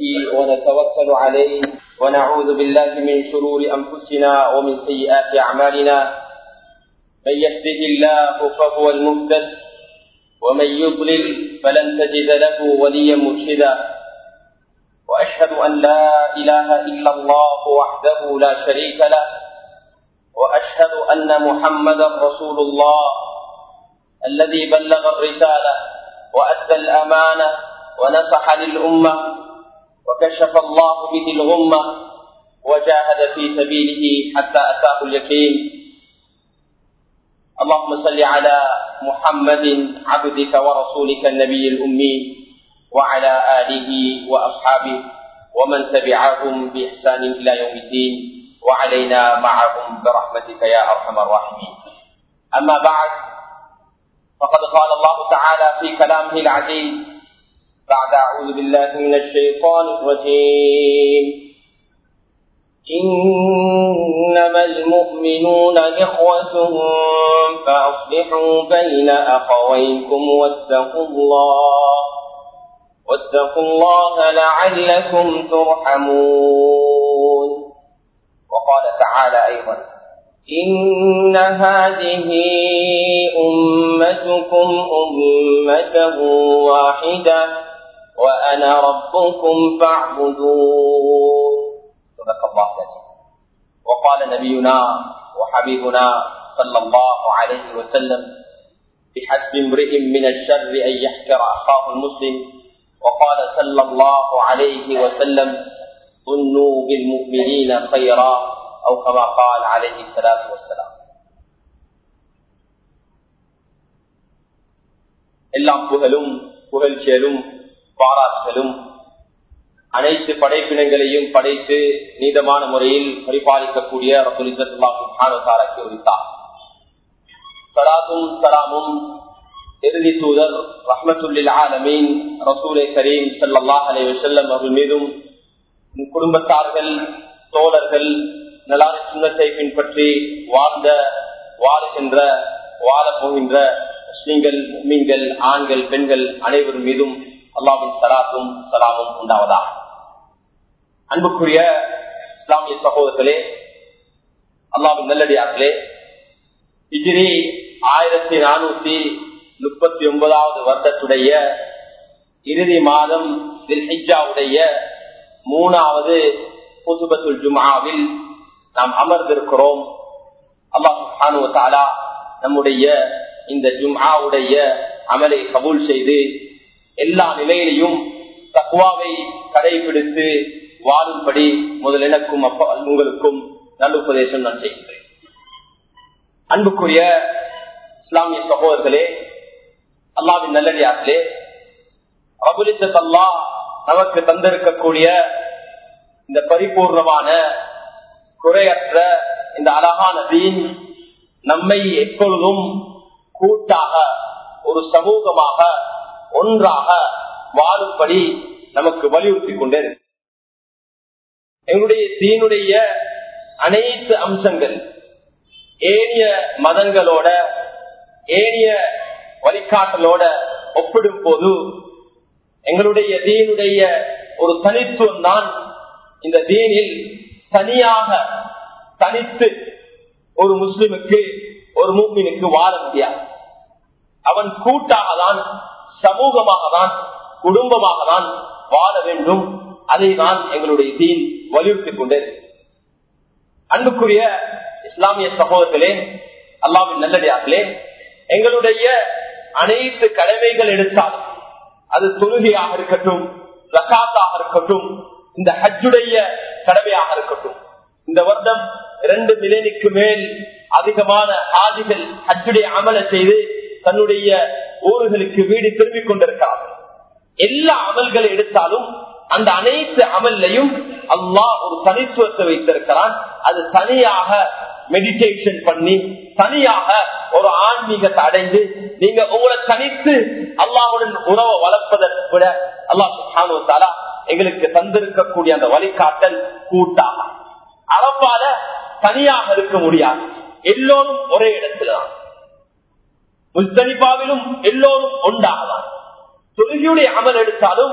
ونتوكل عليه ونعوذ بالله من شرور أنفسنا ومن سيئات أعمالنا من يهده الله فهو المهتد ومن يضلل فلن تجد له وليا مرشدا وأشهد أن لا إله إلا الله وحده لا شريك له وأشهد أن محمدا رسول الله الذي بلغ الرسالة وأدى الأمانة ونصح للأمة وكشف الله به الغمة وجاهد في سبيله حتى أتاه اليقين اللهم صل على محمد عبدك ورسولك النبي الأمي وعلى آله وأصحابه ومن تبعهم بإحسان إلى يوم الدين وعلينا معهم برحمتك يا أرحم الراحمين أما بعد فقد قال الله تعالى في كلامه العزيز بعد أعوذ بالله من الشيطان الرجيم إنما المؤمنون إخوة فأصلحوا بين أخويكم واتقوا الله واتقوا الله لعلكم ترحمون وقال تعالى أيضا إن هذه أمتكم أمة واحدة وأنا ربكم فاعبدون صدق الله العظيم وقال نبينا وحبيبنا صلى الله عليه وسلم بحسب امرئ من الشر أن يحكر أخاه المسلم وقال صلى الله عليه وسلم ظنوا بالمؤمنين خيرا أو كما قال عليه الصلاة والسلام எல்லாம் புகழும் புகழ்ச்சியலும் பாராட்டுகளும் அனைத்து படைப்பினங்களையும் படைத்து நீதமான முறையில் பரிபாலிக்கக்கூடிய உரித்தார் சலாத்தும் சலாமும் இறுதி தூதர் ரஹமத்துல்லில் ஆலமீன் ரசூலை கரீம் சல்லாஹ் அலை வசல்லம் அவர்கள் மீதும் குடும்பத்தார்கள் தோழர்கள் நலான சுண்ணத்தை பின்பற்றி வாழ்ந்த வாழுகின்ற வாழப் போகின்ற முஸ்லிம்கள் மீன்கள் ஆண்கள் பெண்கள் அனைவரும் மீதும் அல்லாவின் சலாத்தும் சலாமும் உண்டாவதா அன்புக்குரிய இஸ்லாமிய சகோதரர்களே அல்லாவின் நல்லடியார்களே இஜிரி ஆயிரத்தி நானூத்தி முப்பத்தி ஒன்பதாவது வருடத்துடைய இறுதி மாதம் தில்ஹிஜாவுடைய மூணாவது புசுபத்துல் ஜுமாவில் நாம் அமர்ந்திருக்கிறோம் அல்லாஹு தாலா நம்முடைய இந்த ஜும்ஆவுடைய அமலை கபூல் செய்து எல்லா நிலையிலையும் தக்குவாவை கடைபிடித்து வாழும்படி முதல் எனக்கும் அப்பா உங்களுக்கும் நல்லுபதேசம் நான் செய்கின்றேன் அன்புக்குரிய இஸ்லாமிய சகோதரர்களே அல்லாவின் நல்லடியார்களே அபுலிசத் அல்லா நமக்கு தந்திருக்கக்கூடிய இந்த பரிபூர்ணமான குறையற்ற இந்த அழகான தீன் நம்மை எப்பொழுதும் கூட்டாக ஒரு சமூகமாக ஒன்றாக வாழும்படி நமக்கு வலியுறுத்தி கொண்டே எங்களுடைய தீனுடைய அனைத்து அம்சங்கள் ஏனிய மதங்களோட ஏனிய வழிகாட்டலோட ஒப்பிடும் போது எங்களுடைய தீனுடைய ஒரு தனித்துவம் தான் இந்த தீனில் தனியாக தனித்து ஒரு முஸ்லிமுக்கு ஒரு மூமினுக்கு வாழ முடியாது அவன் கூட்டாக தான் சமூகமாக தான் குடும்பமாக தான் வாழ வேண்டும் அதை தான் எங்களுடைய தீன் வலியுறுத்திக் கொண்டே அன்புக்குரிய இஸ்லாமிய சகோதரர்களே அல்லாவின் நல்லடியார்களே எங்களுடைய அனைத்து கடமைகள் எடுத்தாலும் அது தொழுகையாக இருக்கட்டும் ஜக்காத்தாக இருக்கட்டும் இந்த ஹஜ்ஜுடைய கடமையாக இருக்கட்டும் இந்த வருடம் இரண்டு மில்லியனுக்கு மேல் அதிகமான ஆதிகள் ஹஜ்ஜுடைய அமல செய்து தன்னுடைய ஊர்களுக்கு வீடு திரும்பிக் கொண்டிருக்கிறார்கள் எல்லா அமல்களை எடுத்தாலும் அந்த அனைத்து அமல்லையும் அல்லாஹ் ஒரு தனித்துவத்தை வைத்திருக்கிறான் அது தனியாக மெடிடேஷன் பண்ணி தனியாக ஒரு ஆன்மீகத்தை அடைந்து நீங்க உங்களை தனித்து அல்லாவுடன் உறவை வளர்ப்பதை விட அல்லாஹ் சுஹானுத்தாரா எங்களுக்கு தந்திருக்கக்கூடிய அந்த வழிகாட்டல் கூட்டாக அரப்பால தனியாக இருக்க முடியாது எல்லோரும் ஒரே இடத்துலதான் முஸ்தலிபாவிலும் எல்லோரும் ஒன்றாகலாம் தொழுகையுடைய அமல் எடுத்தாலும்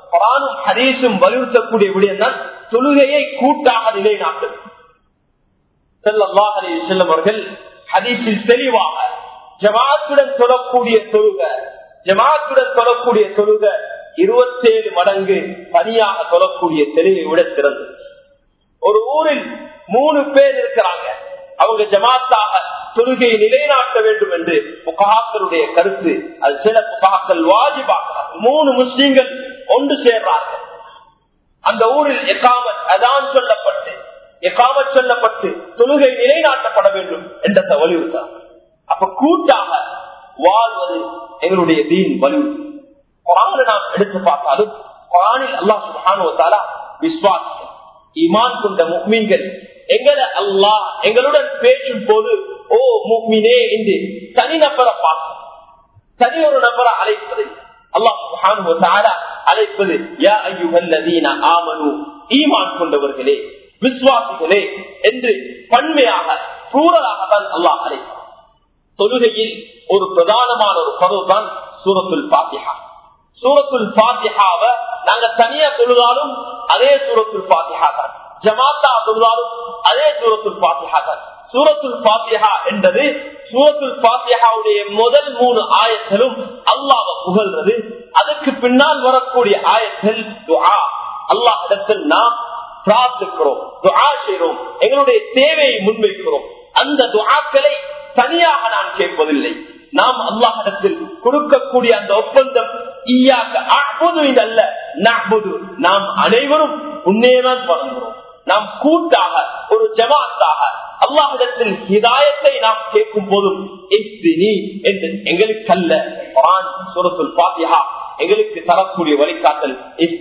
குரானும் ஹரீஸும் வலியுறுத்தக்கூடிய விடயம் தான் தொழுகையை கூட்டாக நிலைநாட்டும் செல்லல்லாஹ் அலி செல்லம் அவர்கள் ஹதீஸில் தெளிவாக ஜமாத்துடன் சொல்லக்கூடிய தொழுக ஜமாத்துடன் சொல்லக்கூடிய தொழுக இருபத்தேழு மடங்கு தனியாக சொல்லக்கூடிய தெளிவை விட சிறந்தது ஒரு ஊரில் மூணு பேர் இருக்கிறாங்க அவங்க ஜமாத்தாக தொழுகையை நிலைநாட்ட வேண்டும் என்று புகாக்களுடைய கருத்து அது சில புகாக்கள் வாஜிபாக்கிறார் மூணு முஸ்லீம்கள் ஒன்று சேர்றார்கள் அந்த ஊரில் எக்காமத் அதான் சொல்லப்பட்டு எக்காமத் சொல்லப்பட்டு தொழுகை நிலைநாட்டப்பட வேண்டும் என்ற வலியுறுத்தார் அப்ப கூட்டாக வாழ்வது எங்களுடைய தீன் வலியுறுத்தி குரான நாம் எடுத்து பார்த்தாலும் குரானில் அல்லாஹ் சுபானுவத்தாலா விஸ்வாசிக்கும் ஈமான் கொண்ட முக்மீன்கள் எங்களை அல்லாஹ் எங்களுடன் பேசும் போது ஓ முக்மினே என்று தனிநபரை பார்க்கும் தனி ஒரு நபரை அழைப்பது அல்லாஹ் அழைப்பது யா ஐயுகல்லதீன ஆமனு ஈமான் கொண்டவர்களே விசுவாசிகளே என்று பன்மையாக சூழலாக தான் அல்லாஹ் அழைப்பார் தொழுகையில் ஒரு பிரதானமான ஒரு பதவு தான் சூரத்துல் பாத்தியா சூரத்துல் பாத்தியாவ நாங்க தனியா தொழுதாலும் அதே சூரத்துல் பாத்தியா தான் ஜமாத்தா தொழுதாலும் அதே சூரத்துல் பாத்தியா தான் சூரத்துல் பாத்தியா என்பது சூரத்துல் பாத்தியாவுடைய முதல் மூணு ஆயத்திலும் அல்லாஹ புகழ்றது அதுக்கு பின்னால் வரக்கூடிய ஆயத்தில் துஆ அல்லாஹ் இடத்தில் நாம் பிரார்த்திக்கிறோம் துஆ செய்கிறோம் எங்களுடைய தேவையை முன்வைக்கிறோம் அந்த துஆக்களை தனியாக நான் கேட்பதில்லை நாம் அல்லாஹிடத்தில் கொடுக்கக்கூடிய அந்த ஒப்பந்தம் அல்ல நாம் அனைவரும் உன்னேதான் வழங்குகிறோம் நாம் கூட்டாக ஒரு ஜமாத்தாக அல்லாஹிடத்தில் ஹிதாயத்தை நாம் கேட்கும் போதும் என்று எங்களுக்கு அல்ல சுரத்துல் பாத்தியா எங்களுக்கு தரக்கூடிய வழிகாட்டல்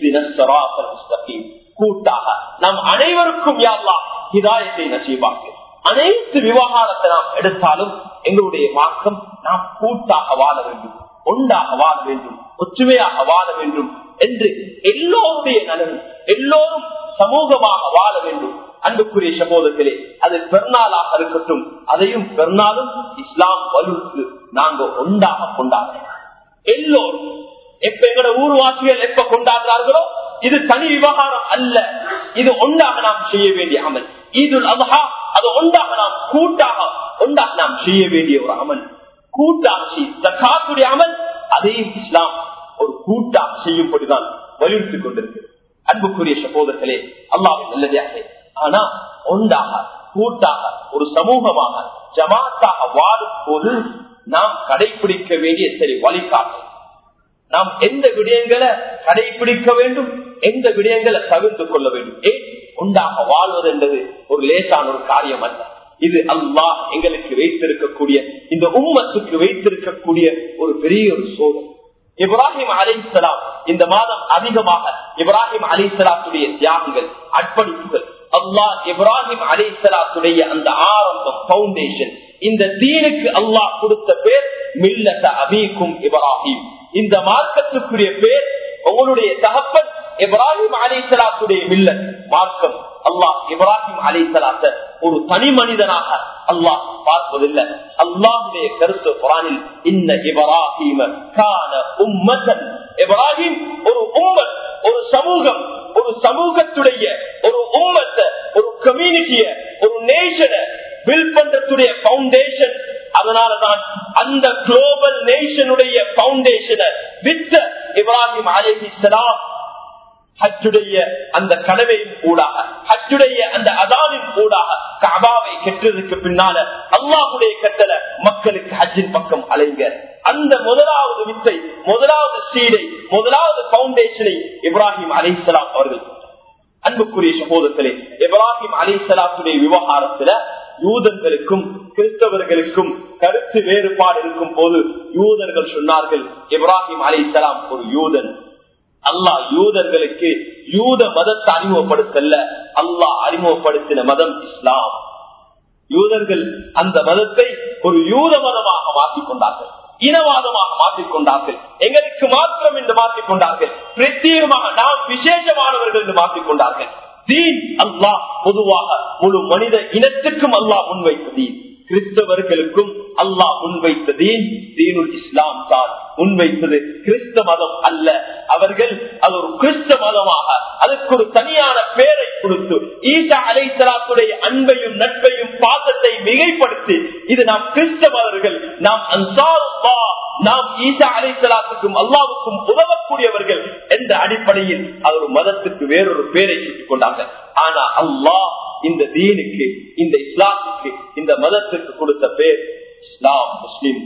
கூட்டாக நாம் அனைவருக்கும் யாழ்லா ஹிதாயத்தை நசீபாக்கு அனைத்து விவகாரத்தை நாம் எடுத்தாலும் எங்களுடைய மார்க்கம் நாம் கூட்டாக வாழ வேண்டும் ஒன்றாக வாழ வேண்டும் ஒற்றுமையாக வாழ வேண்டும் என்று எல்லோருடைய நலன் எல்லோரும் சமூகமாக வாழ வேண்டும் அன்புக்குரிய சகோதரர்களே அது பெருநாளாக இருக்கட்டும் அதையும் பெருநாளும் இஸ்லாம் வலுத்து நாங்க ஒன்றாக கொண்டாடுறோம் எல்லோரும் எப்ப எங்களோட ஊர்வாசிகள் எப்ப கொண்டாடுறார்களோ இது தனி விவகாரம் அல்ல இது ஒன்றாக நாம் செய்ய வேண்டிய அமல் ஈதுல் அல்ஹா அது ஒன்றாக நாம் கூட்டாக ஒன்றாக நாம் செய்ய வேண்டிய ஒரு அமல் கூட்டாக ஜக்காத்துடைய அமல் அதையும் இஸ்லாம் ஒரு கூட்டாக செய்யும்படிதான் வலியுறுத்திக் கொண்டிருக்கு அன்புக்குரிய சகோதரர்களே அல்லாவின் நல்லதாக ஆனா ஒன்றாக கூட்டாக ஒரு சமூகமாக ஜமாத்தாக வாழும் போது நாம் கடைபிடிக்க வேண்டிய சரி வழிகாட்டு நாம் எந்த விடயங்களை கடைபிடிக்க வேண்டும் எந்த விடயங்களை தவிர்த்து கொள்ள வேண்டும் ஏன் உண்டாக வாழ்வது என்பது ஒரு லேசான ஒரு காரியம் அல்ல இது அல்லாஹ் எங்களுக்கு வைத்திருக்கக்கூடிய இந்த உம்மத்துக்கு வைத்திருக்கக்கூடிய ஒரு பெரிய ஒரு சோதனை இப்ராஹிம் அலிசலாம் இந்த மாதம் அதிகமாக இப்ராஹிம் அலிசலாத்துடைய தியாகங்கள் அர்ப்பணிப்புகள் அல்லாஹ் இப்ராஹிம் அலிசலாத்துடைய அந்த ஆரம்பம் பவுண்டேஷன் இந்த தீனுக்கு அல்லாஹ் கொடுத்த பேர் மில்லத்த அபீக்கும் இப்ராஹிம் இந்த மார்க்கத்துக்குரிய பேர் உங்களுடைய தகப்பன் இப்ராஹிம் அலிசலாத்துடைய மில்லத் மார்க்கம் அல்லாஹ் இப்ராஹிம் அலிசலாத்த ஒரு தனி மனிதனாக அல்லாஹ் பார்ப்பதில்லை அல்லாஹுடைய கருத்து குரானில் இந்த இப்ராஹிம கான உம்மதன் இப்ராஹிம் ஒரு உம்மத் ஒரு சமூகம் ஒரு சமூகத்துடைய ஒரு உம்மத்தை ஒரு கம்யூனிட்டிய ஒரு நேஷனை பில்ட் பண்றதுடைய பவுண்டேஷன் அதனாலதான் அந்த குளோபல் நேஷனுடைய பவுண்டேஷனை வித்த இப்ராஹிம் அலிஹிஸ்லாம் ஹஜ்ஜுடைய அந்த கடவையின் கூடாக ஹஜ்ஜுடைய அந்த அதானின் கூடாக கபாவை கெட்டதுக்கு பின்னால அல்லாஹுடைய கட்டளை மக்களுக்கு ஹஜ்ஜின் பக்கம் அலைங்க அந்த முதலாவது வித்தை முதலாவது சீடை முதலாவது பவுண்டேஷனை இப்ராஹிம் அலிசலாம் அவர்கள் அன்புக்குரிய சகோதரர்களே இப்ராஹிம் அலிசலாத்துடைய விவகாரத்துல யூதர்களுக்கும் கிறிஸ்தவர்களுக்கும் கருத்து வேறுபாடு இருக்கும் போது யூதர்கள் சொன்னார்கள் இப்ராஹிம் அலிசலாம் ஒரு யூதன் அல்லாஹ் யூதர்களுக்கு யூத மதத்தை அறிமுகப்படுத்தல அல்லாஹ் அறிமுகப்படுத்தின மதம் இஸ்லாம் யூதர்கள் அந்த மதத்தை ஒரு யூத மதமாக மாற்றிக் கொண்டார்கள் இனவாதமாக மாற்றிக் கொண்டார்கள் எங்களுக்கு மாத்திரம் என்று மாற்றிக் கொண்டார்கள் பிரத்யேகமாக நாம் விசேஷமானவர்கள் என்று மாற்றிக் கொண்டார்கள் தீன் அல்லாஹ் பொதுவாக முழு மனித இனத்துக்கும் அல்லாஹ் முன்வைத்த தீன் கிறிஸ்தவர்களுக்கும் அல்லாஹ் முன்வைத்த தீன் தீனுல் இஸ்லாம் தான் முன்வைத்தது கிறிஸ்த மதம் அல்ல அவர்கள் அது ஒரு கிறிஸ்த மதமாக அதுக்கு ஒரு தனியான பெயரை கொடுத்து ஈசா அலைத்தலாத்துடைய அன்பையும் நட்பையும் பாசத்தை மிகைப்படுத்தி இது நாம் கிறிஸ்தவர்கள் நாம் அன்சாருல்லா நாம் ஈசா அலைத்தலாத்துக்கும் அல்லாவுக்கும் உதவக்கூடியவர்கள் என்ற அடிப்படையில் அது ஒரு மதத்துக்கு வேறொரு பேரை சுட்டிக் கொண்டார்கள் ஆனா அல்லாஹ் இந்த தீனுக்கு இந்த இஸ்லாத்துக்கு இந்த மதத்துக்கு கொடுத்த பேர் இஸ்லாம் முஸ்லிம்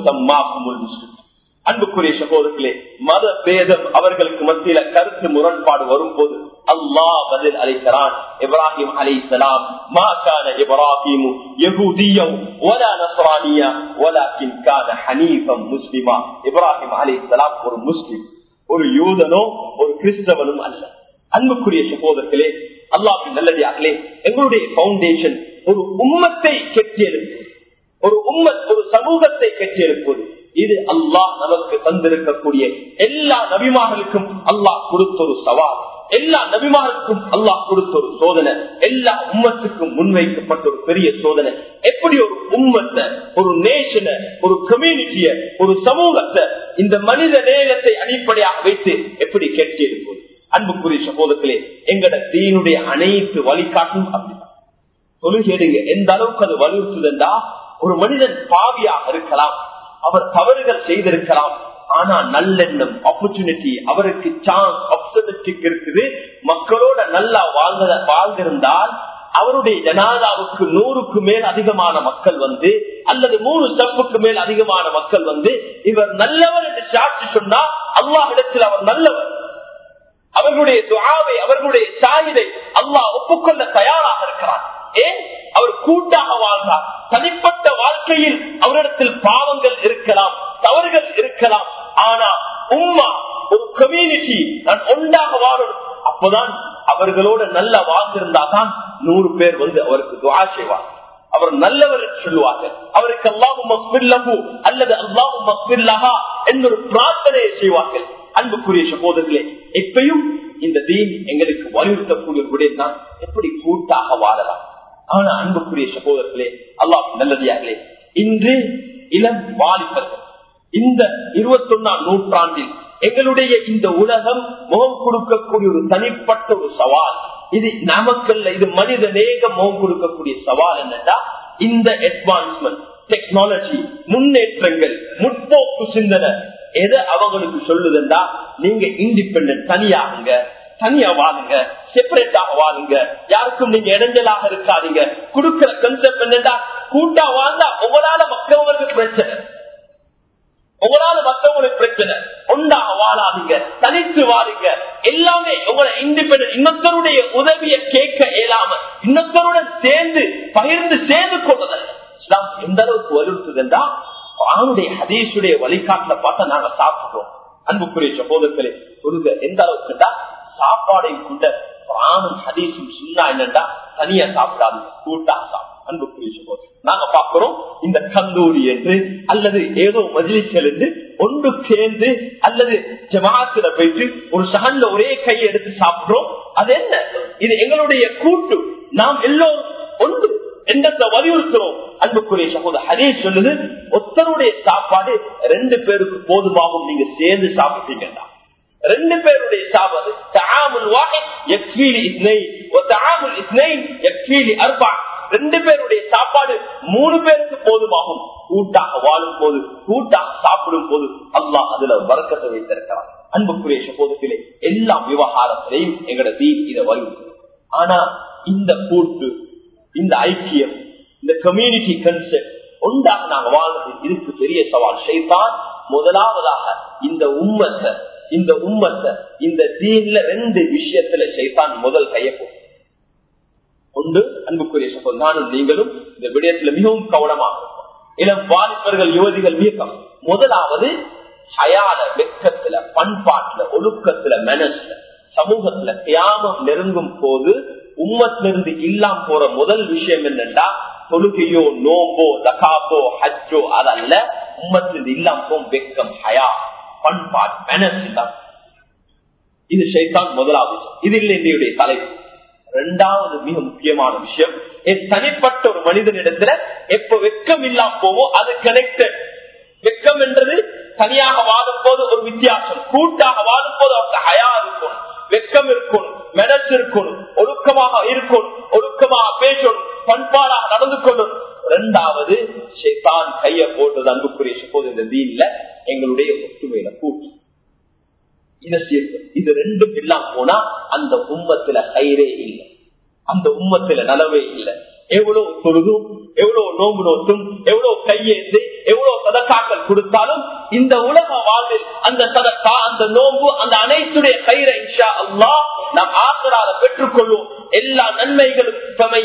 முஸ்லிம் அன்புக்குரிய சகோதரர்களே மத பேதம் அவர்களுக்கு மத்தியில கருத்து முரண்பாடு வரும்போது அல்லாஹ் பதில் அளிக்கிறான் இப்ராஹிம் அலை சலாம் மாகான இப்ராஹிம் யகுதியம் ஒலா நஸ்ரானியா ஒலாக்கின் கான ஹனீஃபம் முஸ்லிமா இப்ராஹிம் அலை சலாம் ஒரு முஸ்லிம் ஒரு யூதனோ ஒரு கிறிஸ்தவனும் அல்ல அன்புக்குரிய சகோதரர்களே அல்லாஹின் நல்லதாகலே எங்களுடைய பவுண்டேஷன் ஒரு உம்மத்தை கெட்டியெழுப்பு ஒரு உம்மத் ஒரு சமூகத்தை கெட்டியெழுப்பது இது அல்லாஹ் நமக்கு தந்திருக்கக்கூடிய எல்லா நபிமார்களுக்கும் அல்லாஹ் கொடுத்த ஒரு சவால் எல்லா நபிமாருக்கும் அல்லாஹ் கொடுத்த ஒரு சோதனை எல்லா உம்மத்துக்கும் முன்வைக்கப்பட்ட ஒரு பெரிய சோதனை எப்படி ஒரு உம்மத்தை ஒரு நேஷனை ஒரு கம்யூனிட்டிய ஒரு சமூகத்தை இந்த மனித நேயத்தை அடிப்படையாக வைத்து எப்படி கெட்டியிருப்பது அன்புக்குரிய சகோதரர்களே எங்கட தீனுடைய அனைத்து வழிகாட்டும் அப்படிதான் தொழுகேடுங்க எந்த அளவுக்கு அது வலியுறுத்துதா ஒரு மனிதன் பாவியாக இருக்கலாம் அவர் தவறுகள் செய்திருக்கலாம் ஆனா நல்லெண்ணம் ஆப்பர்ச்சுனிட்டி அவருக்கு சான்ஸ் ஆப்சமிஸ்டிக் இருக்குது மக்களோட நல்லா வாழ்ந்த வாழ்ந்திருந்தால் அவருடைய ஜனாதாவுக்கு நூறுக்கு மேல் அதிகமான மக்கள் வந்து அல்லது மூணு ஸ்டெப்புக்கு மேல் அதிகமான மக்கள் வந்து இவர் நல்லவர் என்று சாட்சி சொன்னா அல்லாஹ் இடத்தில் அவர் நல்லவர் அவர்களுடைய துவாவை அவர்களுடைய சாயிதை அல்லாஹ் ஒப்புக்கொள்ள தயாராக இருக்கிறார் ஏன் அவர் கூட்டாக வாழ்ந்தார் தனிப்பட்ட வாழ்க்கையில் அவரிடத்தில் பாவங்கள் இருக்கலாம் தவறுகள் இருக்கலாம் ஆனா உம்மா ஒரு கம்யூனிட்டி நான் ஒன்றாக வாழணும் அப்பதான் அவர்களோட நல்ல வாழ்ந்திருந்தா தான் நூறு பேர் வந்து அவருக்கு துவா செய்வார் அவர் நல்லவர் என்று சொல்லுவார்கள் அவருக்கு அல்லாஹும் மக்பில்லஹு அல்லது அல்லாஹும் மக்பில்லஹா എന്നൊരു பிரார்த்தனையை செய்வார்கள் அன்புக்குரிய சகோதரர்களே எப்பயும் இந்த தீன் எங்களுக்கு வலியுறுத்தக்கூடிய விடயம் தான் எப்படி கூட்டாக வாழலாம் ஆனா அன்புக்குரிய சகோதரர்களே அல்லாஹ் நல்லதியார்களே இன்று இளம் வாலிபர்கள் இந்த இருபத்தி ஒன்னாம் நூற்றாண்டில் எங்களுடைய இந்த உலகம் முகம் கொடுக்கக்கூடிய ஒரு தனிப்பட்ட ஒரு சவால் இது நமக்கல்ல இது மனித நேக முகம் கொடுக்கக்கூடிய சவால் என்னன்னா இந்த அட்வான்ஸ்மெண்ட் டெக்னாலஜி முன்னேற்றங்கள் முற்போக்கு சிந்தனை எதை அவங்களுக்கு சொல்லுதுண்டா நீங்க இண்டிபெண்ட் தனியாகுங்க தனியா வாழுங்க செப்பரேட்டாக வாழுங்க யாருக்கும் நீங்க இடைஞ்சலாக இருக்காதீங்க கொடுக்கிற கன்செப்ட் என்னடா கூட்டா வாழ்ந்தா உங்களால மற்றவங்களுக்கு பிரச்சனை உங்களால மற்றவங்களுக்கு பிரச்சனை ஒன்றாக வாழாதீங்க தனித்து வாழுங்க எல்லாமே உங்களை இண்டிபெண்ட் இன்னொருத்தருடைய உதவியை கேட்க இயலாம இன்னொருத்தருடன் சேர்ந்து பகிர்ந்து சேர்ந்து கொள்வதல்ல இஸ்லாம் எந்த அளவுக்கு வலியுறுத்துதுண்டா ஆணுடைய ஹதீஷுடைய வழிகாட்டுல பார்த்தா நாங்க சாப்பிடுறோம் அன்புக்குரிய சகோதரர்களே சொல்லுங்க எந்த அளவுக்குண்டா சாப்பாடையும் கொண்ட ஆணும் ஹதீஷும் சொன்னா என்னண்டா தனியா சாப்பிடாது கூட்டா சாப்பிடும் அன்புக்குரிய சகோதரர் நாங்க பாக்குறோம் இந்த கந்தூரி என்று அல்லது ஏதோ மஜிலிஸ்கள் என்று ஒன்று சேர்ந்து அல்லது ஜமாத்துல போயிட்டு ஒரு சகன்ல ஒரே கையை எடுத்து சாப்பிடுறோம் அது என்ன இது எங்களுடைய கூட்டு நாம் எல்லோரும் ஒன்று எந்தெந்த வலியுறுத்துறோம் அன்புக்குரிய சகோதரர் ஹரே சொல்லுது ஒத்தருடைய சாப்பாடு ரெண்டு பேருக்கு போதுமாகும் நீங்க சேர்ந்து சாப்பிட்டீங்கன்னா ரெண்டு பேருடைய சாப்பாடு தாமுல் வாஹித் யக்ஃபீலி இஸ்னைன் வ தாமுல் இஸ்னைன் யக்ஃபீலி அர்பா ரெண்டு பேருடைய சாப்பாடு மூணு பேருக்கு போதுமாகும் கூட்டாக வாழும் போது கூட்டாக சாப்பிடும் போது அல்லாஹ் அதுல வரக்கத்தை வைத்திருக்கிறான் அன்புக்குரிய சகோதரத்திலே எல்லா விவகாரத்திலையும் எங்கட தீன் இதை வலியுறுத்தும் ஆனா இந்த கூட்டு இந்த ஐக்கியம் இந்த கம்யூனிட்டி கன்செப்ட் ஒன்றாக நாங்க வாழ்றது இதுக்கு பெரிய சவால் ஷைத்தான் முதலாவதாக இந்த உம்மத்தை இந்த உம்மத்தை இந்த தீன்ல ரெண்டு விஷயத்துல ஷைத்தான் முதல் கையப்போம் ஒன்று அன்புக்குரிய சகோதரர் நானும் நீங்களும் இந்த விடயத்துல மிகவும் கவனமாக இருக்கும் இளம் வாலிபர்கள் யுவதிகள் மிக முதலாவது ஹயால வெக்கத்துல பண்பாட்டுல ஒழுக்கத்துல மனசுல சமூகத்துல தியாகம் நெருங்கும் போது உம்மத்திலிருந்து இல்லாம போற முதல் விஷயம் என்னன்னா தொழுகையோ நோம்போ தகாத்தோ ஹஜ்ஜோ அதல்ல உம்மத்திலிருந்து இல்லாம போகும் வெக்கம் ஹயா பண்பாடு மனசு தான் இது ஷைத்தான் முதலாவது இது இல்லை என்னுடைய தலைப்பு இரண்டாவது மிக முக்கியமான விஷயம் என் தனிப்பட்ட ஒரு மனிதனிடத்துல எப்ப வெக்கம் இல்லாம போவோ அது கனெக்டட் வெக்கம் என்றது தனியாக வாழும் போது ஒரு வித்தியாசம் கூட்டாக வாழும் போது அவருக்கு ஹயா இருக்கணும் வெக்கம் இருக்கணும் மெனஸ் இருக்கணும் ஒழுக்கமாக இருக்கணும் ஒழுக்கமாக பேசணும் பண்பாடாக நடந்து கொள்ளணும் இரண்டாவது ஷேதான் கைய போட்டது அன்புக்குரிய போது இந்த தீன்ல எங்களுடைய ஒற்றுமையில கூட்டு இதை சேர்த்து இது ரெண்டும் இல்லாம போனா அந்த உம்மத்துல கயிறே இல்லை அந்த உம்மத்துல நலவே இல்லை எவ்வளவு தொழுதும் எவ்வளவு நோம்பு நோத்தும் எவ்வளவு கையேந்து எவ்வளவு சதக்காக்கள் கொடுத்தாலும் இந்த உலக வாழ்வில் அந்த சதக்கா அந்த நோம்பு அந்த அனைத்துடைய கயிறை இன்ஷா அல்லா நாம் ஆசரால பெற்றுக்கொள்வோம் எல்லா நன்மைகளும்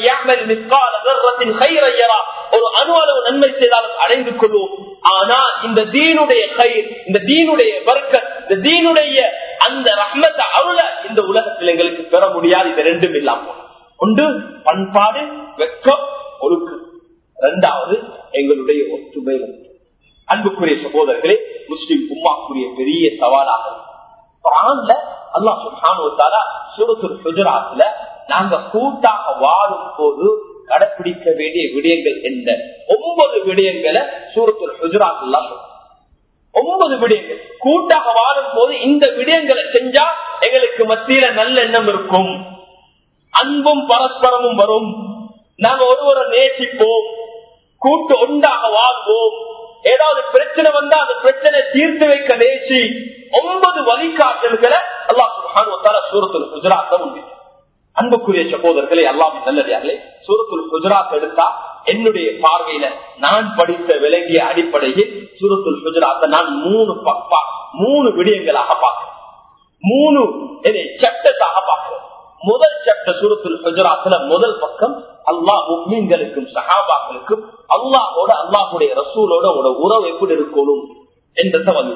ஒரு அணு அளவு நன்மை செய்தாலும் அடைந்து கொள்வோம் ஆனா இந்த தீனுடைய கயிர் இந்த தீனுடைய வர்க்க இந்த தீனுடைய அந்த ரஹ்மத்தை அருள இந்த உலகத்தில் எங்களுக்கு பெற முடியாது இது ரெண்டும் இல்லாம ஒன்று பண்பாடு வெக்கம் ஒழுக்கம் இரண்டாவது எங்களுடைய ஒற்றுமை அன்புக்குரிய சகோதரர்களே முஸ்லிம் உம்மாக்குரிய பெரிய சவாலாக அல்லா சுல்தான சூரத்துல் குஜராத்ல நாங்க கூட்டாக வாழும் போது கடைபிடிக்க வேண்டிய விடயங்கள் என்ன ஒன்பது விடயங்களை சூரத்துல் குஜராத் எல்லாம் ஒன்பது விடயங்கள் கூட்டாக வாழும் போது இந்த விடயங்களை செஞ்சா எங்களுக்கு மத்தியில நல்ல எண்ணம் இருக்கும் அன்பும் பரஸ்பரமும் வரும் நாங்க ஒருவரை நேசிப்போம் கூட்டு ஒன்றாக வாழ்வோம் ஏதாவது பிரச்சனை வந்தா அந்த பிரச்சனை தீர்த்து வைக்க நேசி ஒன்பது வழிகாட்டல்களை அல்லாஹ் சூரத்துல குஜராத் உண்டு அன்புக்குரிய சகோதரர்களே எல்லாமே நல்லதார்களே சூரத்துல் குஜராத் எடுத்தா என்னுடைய பார்வையில நான் படித்த விலகிய அடிப்படையில் சூரத்துல் குஜராத்தை நான் மூணு பப்பா மூணு விடயங்களாக பார்க்கிறேன் மூணு சட்டத்தாக பார்க்கிறேன் முதல் சட்ட சூரத்துல் குஜராத்ல முதல் பக்கம் அல்லாஹ் முக்மீன்களுக்கும் சஹாபாக்களுக்கும் அல்லாஹோட அல்லாஹுடைய ரசூலோட உங்களோட உறவு எப்படி இருக்கணும் என்றத வந்து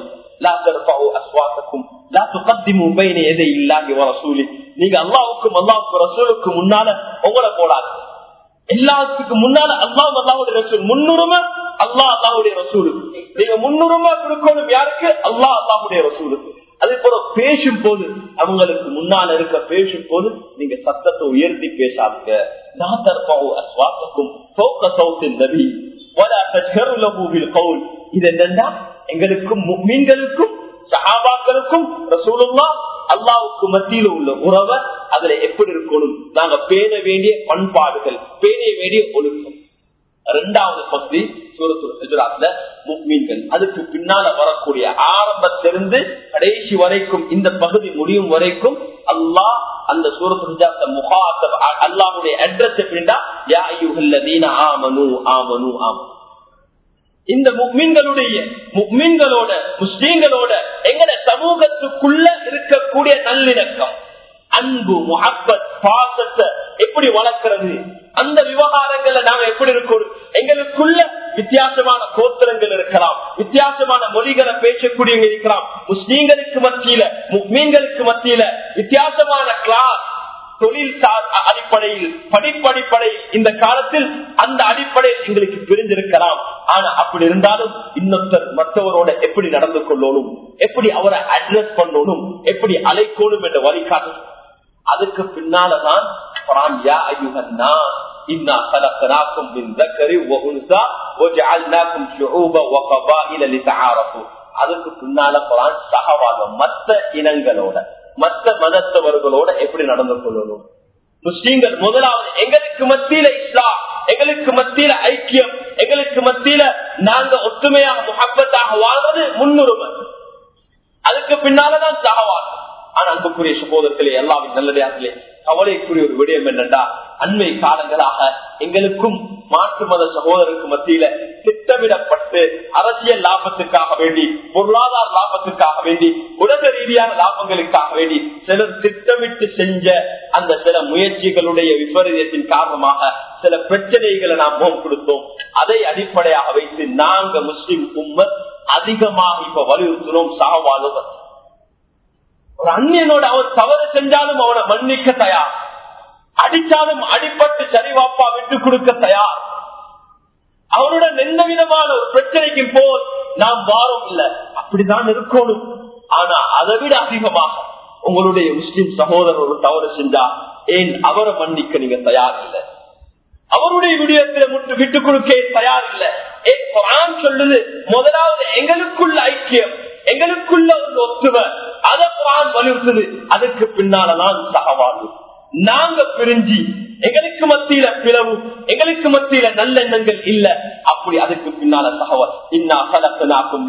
நீங்க அல்லாவுக்கும் அல்லாவுக்கும் ரசூலுக்கும் முன்னால உங்களை போடாது எல்லாத்துக்கும் முன்னால அல்லாஹ் அல்லாவுடைய ரசூல் முன்னுரிமை அல்லாஹ் அல்லாவுடைய ரசூலு நீங்க முன்னுரிமை கொடுக்கணும் யாருக்கு அல்லாஹ் அல்லாவுடைய ரசூலுக்கு அதே போல பேசும் போது அவங்களுக்கு முன்னால் இருக்க பேசும் போது நீங்க சத்தத்தை உயர்த்தி பேசாதீங்க இது என்னன்னா எங்களுக்கும் மீன்களுக்கும் சஹாபாக்களுக்கும் ரசூலுல்லா அல்லாவுக்கு மத்தியில உள்ள உறவை அதுல எப்படி இருக்கணும் நாங்க பேண வேண்டிய பண்பாடுகள் பேண வேண்டிய ஒழுக்கம் இரண்டாவது பகுதி சூரத்து குஜராத்ல முக்மீன்கள் அதுக்கு பின்னால வரக்கூடிய ஆரம்பத்திலிருந்து கடைசி வரைக்கும் இந்த பகுதி முடியும் வரைக்கும் அல்லாஹ் அந்த சூரத்து முகாத்த அல்லாவுடைய அட்ரஸ் எப்படின்னா யா ஐயுகல்லதீன ஆமனு ஆமனு ஆமனு இந்த முக்மீன்களுடைய முக்மீன்களோட முஸ்லீம்களோட எங்கட சமூகத்துக்குள்ள இருக்கக்கூடிய நல்லிணக்கம் அன்பு முகப்பத் பாசத்தை எப்படி வளர்க்கிறது அந்த விவகாரங்கள்ல நாம எப்படி இருக்கணும் எங்களுக்குள்ள வித்தியாசமான கோத்திரங்கள் இருக்கலாம் வித்தியாசமான மொழிகளை பேசக்கூடியவங்க இருக்கலாம் முஸ்லீம்களுக்கு மத்தியில மீன்களுக்கு மத்தியில வித்தியாசமான கிளாஸ் தொழில் அடிப்படையில் படிப்படிப்படையில் இந்த காலத்தில் அந்த அடிப்படையில் எங்களுக்கு பிரிஞ்சிருக்கலாம் ஆனா அப்படி இருந்தாலும் இன்னொருத்தர் மற்றவரோட எப்படி நடந்து கொள்ளணும் எப்படி அவரை அட்ரஸ் பண்ணணும் எப்படி அழைக்கணும் என்ற வழிகாட்டு அதுக்கு பின்னாலதான் அதுக்கு பின்னால சகவாதம் மற்ற இனங்களோட மற்ற மதத்தவர்களோட எப்படி நடந்து கொள்ளணும் முஸ்லீம்கள் முதலாவது எங்களுக்கு மத்தியில இஸ்லாம் எங்களுக்கு மத்தியில ஐக்கியம் எங்களுக்கு மத்தியில நாங்க ஒத்துமையாக முகப்பத்தாக வாழ்வது முன்னுரிமை அதுக்கு பின்னாலதான் சகவாதம் ஆனா அன்புக்குரிய சகோதரத்திலே எல்லாமே நல்லதாகலே கவலைக்குரிய ஒரு விடயம் என்னண்டா அண்மை காலங்களாக எங்களுக்கும் மாற்று மத சகோதரருக்கு மத்தியில திட்டமிடப்பட்டு அரசியல் லாபத்துக்காக வேண்டி பொருளாதார லாபத்துக்காக வேண்டி உலக ரீதியான லாபங்களுக்காக வேண்டி சிலர் திட்டமிட்டு செஞ்ச அந்த சில முயற்சிகளுடைய விபரீதத்தின் காரணமாக சில பிரச்சனைகளை நாம் முகம் கொடுத்தோம் அதை அடிப்படையாக வைத்து நாங்க முஸ்லிம் உம்மத் அதிகமாக இப்ப வலியுறுத்தினோம் சகவாதம் ஒரு அந்நியனோட அவன் தவறு செஞ்சாலும் அவனை மன்னிக்க தயார் அடிச்சாலும் அடிப்பட்டு சரிவாப்பா விட்டு கொடுக்க தயார் அவனுடன் எந்த விதமான ஒரு பிரச்சனைக்கு போல் நாம் வாரம் இல்ல அப்படிதான் இருக்கணும் ஆனா அதை விட அதிகமாக உங்களுடைய முஸ்லிம் சகோதரர் ஒரு தவறு செஞ்சா ஏன் அவரை மன்னிக்க நீங்க தயார் இல்லை அவருடைய விடயத்துல முற்று விட்டுக் கொடுக்க தயார் இல்லை ஏன் குரான் சொல்லுது முதலாவது எங்களுக்குள்ள ஐக்கியம் எங்களுக்குள்ள ஒரு ஒத்துமை அதை குரான் வலியுறுத்துது அதுக்கு பின்னாலதான் சகவாழ்வு நாங்க பிரிஞ்சு எங்களுக்கு மத்தியில பிளவு எங்களுக்கு மத்தியில நல்லெண்ணங்கள் இல்ல அப்படி அதுக்கு பின்னால சகவல் இன்னா கலப்பனாக்கும்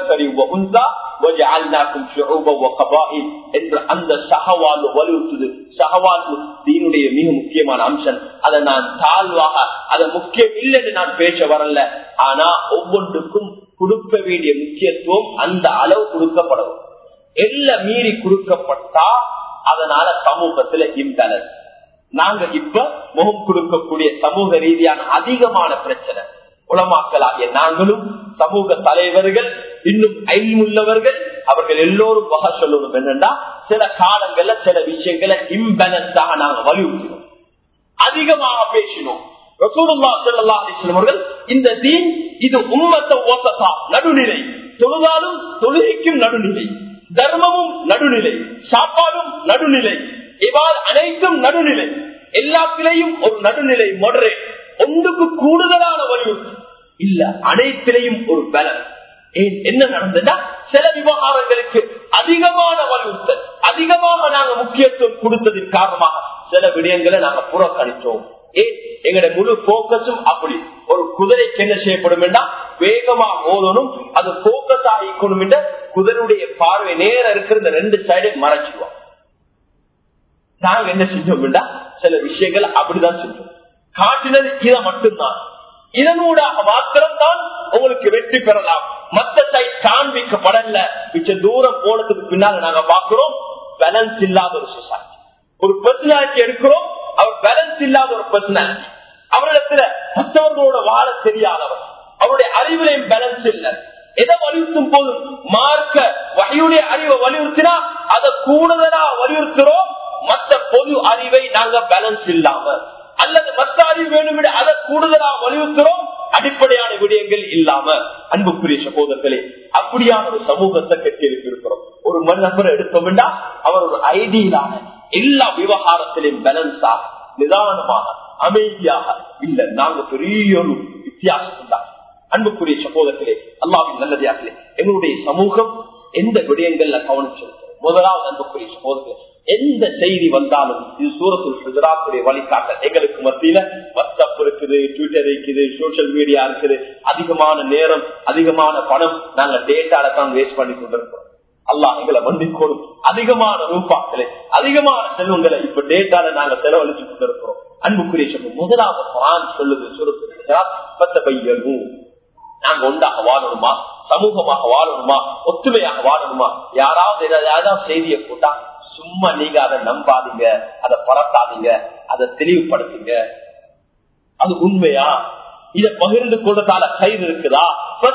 என்ற அந்த சகவாழ்வு வலியுறுத்துது சகவாழ்வு தீனுடைய மிக முக்கியமான அம்சம் அதை நான் தாழ்வாக அதை முக்கியம் இல்லைன்னு நான் பேச வரல ஆனா ஒவ்வொன்றுக்கும் கொடுக்க வேண்டிய முக்கியத்துவம் அந்த அளவு கொடுக்கப்படும் எல்லாம் மீறி கொடுக்கப்பட்டா அதனால சமூகத்துல இம்பேலன்ஸ் நாங்க இப்ப முகம் கொடுக்கக்கூடிய சமூக ரீதியான அதிகமான பிரச்சனை உளமாக்கலாகிய நாங்களும் சமூக தலைவர்கள் இன்னும் ஐமுள்ளவர்கள் அவர்கள் எல்லோரும் வகை சொல்லணும் என்னன்னா சில காலங்கள்ல சில விஷயங்களை இம்பேலன்ஸாக நாங்க வலியுறுத்தினோம் அதிகமாக பேசினோம் அவர்கள் இந்த தீன் இது உம்மத்த ஓசத்தா நடுநிலை தொழுதாலும் தொழுகைக்கும் நடுநிலை தர்மமும் நடுநிலை சாப்பாடும் நடுநிலை இவ்வாறு அனைத்தும் நடுநிலை எல்லாத்திலையும் ஒரு நடுநிலை மொடரே ஒன்றுக்கு கூடுதலான வலியுறுத்தி இல்ல அனைத்திலையும் ஒரு பலன் ஏன் என்ன நடந்ததா சில விவகாரங்களுக்கு அதிகமான வலியுறுத்தல் அதிகமாக நாங்க முக்கியத்துவம் கொடுத்ததின் காரணமாக சில விடயங்களை நாங்க புறக்கணித்தோம் ஏன் எங்களுடைய முழு போக்கஸும் அப்படி ஒரு குதிரைக்கு என்ன செய்யப்படும் வேகமா ஓதணும் அது போக்கஸ் ஆகிக்கணும் என்ற குதிரையுடைய பார்வை நேரம் இருக்கிற இந்த ரெண்டு சைடை மறைச்சிடுவோம் நாங்க என்ன செஞ்சோம் சில விஷயங்கள் அப்படிதான் செஞ்சோம் காட்டினது இதை மட்டும்தான் இதனூடாக மாத்திரம்தான் உங்களுக்கு வெற்றி பெறலாம் மற்ற சைட் காண்பிக்கப்படல மிச்ச தூரம் போனதுக்கு பின்னால நாங்க பாக்குறோம் பேலன்ஸ் இல்லாத ஒரு சொசைட்டி ஒரு பர்சனாலிட்டி எடுக்கிறோம் அவர் பேலன்ஸ் இல்லாத ஒரு பர்சனாலிட்டி அவரிடத்துல மற்றவர்களோட வாழ தெரியாதவர் அவருடைய அறிவிலையும் பேலன்ஸ் இல்லை எதை வலியுறுத்தும் போதும் மார்க்க வகையுடைய அறிவை வலியுறுத்தினா அதை கூடுதலா வலியுறுத்துறோம் மற்ற பொது அறிவை நாங்க பேலன்ஸ் இல்லாம அல்லது மற்ற அறிவு வேணும் அதை கூடுதலா வலியுறுத்துறோம் அடிப்படையான விடயங்கள் இல்லாம அன்புக்குரிய சகோதரர்களே அப்படியான ஒரு சமூகத்தை கட்டி இருக்கிறோம் ஒரு மன்னபரை எடுத்தோம்னா அவர் ஒரு ஐடியலான எல்லா விவகாரத்திலையும் பேலன்ஸாக நிதானமாக அமைதியாக இல்ல நாங்க பெரிய ஒரு வித்தியாசம் தான் அன்புக்குரிய சகோதரர்களே அல்லாவின் நல்லதாகலே எங்களுடைய சமூகம் எந்த விடயங்கள்ல கவனம் செலுத்தும் முதலாவது அன்புக்குரிய சகோதரர்களே எந்த செய்தி வந்தாலும் இது சூரத்துல் குஜராத்துடைய வழிகாட்டல் எங்களுக்கு மத்தியில வாட்ஸ்அப் இருக்குது ட்விட்டர் இருக்குது சோசியல் மீடியா இருக்குது அதிகமான நேரம் அதிகமான பணம் நாங்க டேட்டால தான் வேஸ்ட் பண்ணி கொண்டிருக்கிறோம் அல்லாஹ் எங்களை மன்னிக்கோடும் அதிகமான ரூபாக்களை அதிகமான செல்வங்களை இப்ப டேட்டால நாங்க செலவழிச்சு கொண்டிருக்கிறோம் அன்புக்குரிய சொல்லும் முதலாவது குரான் சொல்லுது சூரத்துல் குஜராத் பத்த பையனும் நாங்க ஒன்றாக வாழணுமா சமூகமாக வாழணுமா ஒத்துமையாக வாழணுமா யாராவது ஏதாவது செய்தியை போட்டா சும்மா நீங்க அதை நம்பாதீங்க அதை பரத்தாதீங்க அதை தெளிவுபடுத்துங்க அது உண்மையா இத பகிர்ந்து கொண்டதால கயிறு இருக்குதா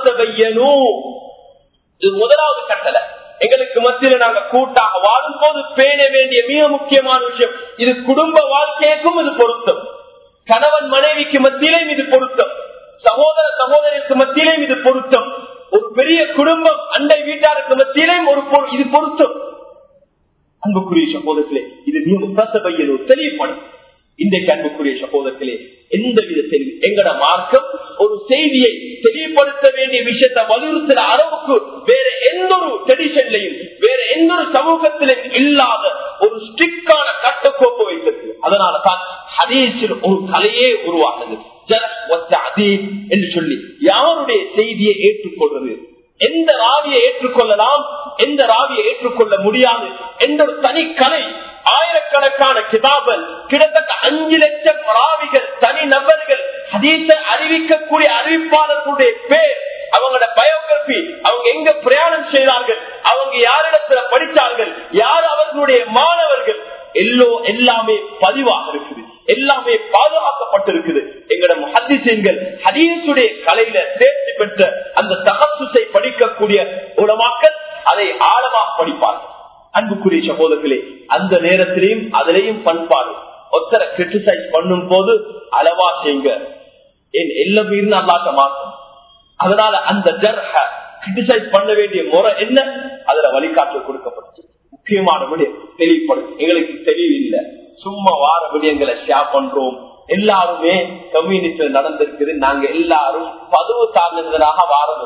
இது முதலாவது கட்டளை எங்களுக்கு மத்தியில நாங்க கூட்டாக வாழும் போது பேண வேண்டிய மிக முக்கியமான விஷயம் இது குடும்ப வாழ்க்கைக்கும் இது பொருத்தம் கணவன் மனைவிக்கு மத்தியிலேயும் இது பொருத்தம் சகோதர சகோதரிக்கு மத்தியிலேயும் இது பொருத்தம் ஒரு பெரிய குடும்பம் அண்டை வீட்டாருக்கு மத்தியிலேயும் ஒரு இது பொருத்தம் அன்புக்குரிய சகோதரத்திலே இது மிக முத்தாசபையில் ஒரு தெளிவுபடும் இன்றைக்கு அன்புக்குரிய சகோதரத்திலே எந்த விதத்தில் எங்கட மார்க்கம் ஒரு செய்தியை தெளிவுபடுத்த வேண்டிய விஷயத்தை வலியுறுத்துற அளவுக்கு வேற எந்த ஒரு ட்ரெடிஷன்லையும் வேற எந்த ஒரு சமூகத்திலும் இல்லாத ஒரு ஸ்ட்ரிக்டான கட்டக்கோப்பு வைத்தது அதனால தான் ஹதீஸில் ஒரு கலையே உருவானது என்று சொல்லி யாருடைய செய்தியை ஏற்றுக்கொள்றது எந்த ராவியை ஏற்றுக்கொள்ளலாம் எந்த ராவியை ஏற்றுக்கொள்ள முடியாது என்ற ஒரு தனி கலை ஆயிரக்கணக்கான கிதாபல் கிட்டத்தட்ட அஞ்சு லட்சம் ராவிகள் தனி நபர்கள் ஹதீச அறிவிக்கக்கூடிய அறிவிப்பாளர்களுடைய பேர் அவங்களோட பயோகிராபி அவங்க எங்க பிரயாணம் செய்தார்கள் அவங்க யாரிடத்துல படித்தார்கள் யார் அவர்களுடைய மாணவர்கள் எல்லோ எல்லாமே பதிவாக இருக்குது எல்லாமே பாதுகாக்கப்பட்டிருக்குது எங்கட முஹத்திசீன்கள் ஹதீசுடைய கலையில தேர்ச்சி பெற்ற அந்த தகசுசை படிக்கக்கூடிய உலமாக்கள் அதை ஆழமாக படிப்பார்கள் அன்புக்குரிய சகோதரர்களே அந்த நேரத்திலையும் அதிலையும் பண்பாடு ஒத்தரை கிரிட்டிசைஸ் பண்ணும் போது அளவா செய்யுங்க என் எல்லாம் இருந்து அல்லாட்ட மாற்றம் அதனால அந்த ஜர்ஹ கிரிட்டிசைஸ் பண்ண வேண்டிய முறை என்ன அதுல வழிகாட்டு கொடுக்கப்பட்டுச்சு முக்கியமான விட தெளிவுபடும் எங்களுக்கு தெளிவு இல்லை சும்மா வார விடயங்களை ஷேர் பண்றோம் எல்லாருமே கம்யூனிஸ்ட்ல நடந்திருக்குது நாங்க எல்லாரும் பதவு சார்ந்ததாக வாரம்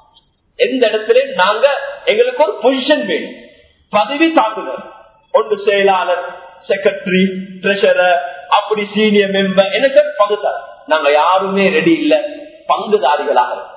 எந்த இடத்துல நாங்க எங்களுக்கு ஒரு பொசிஷன் வேணும் பதவி தாக்குதல் ஒன்று செயலாளர் செக்ரட்டரி ட்ரெஷரர் அப்படி சீனியர் மெம்பர் எனக்கு பங்குதார் நாங்க யாருமே ரெடி இல்ல பங்குதாரிகளாக இருக்கோம்.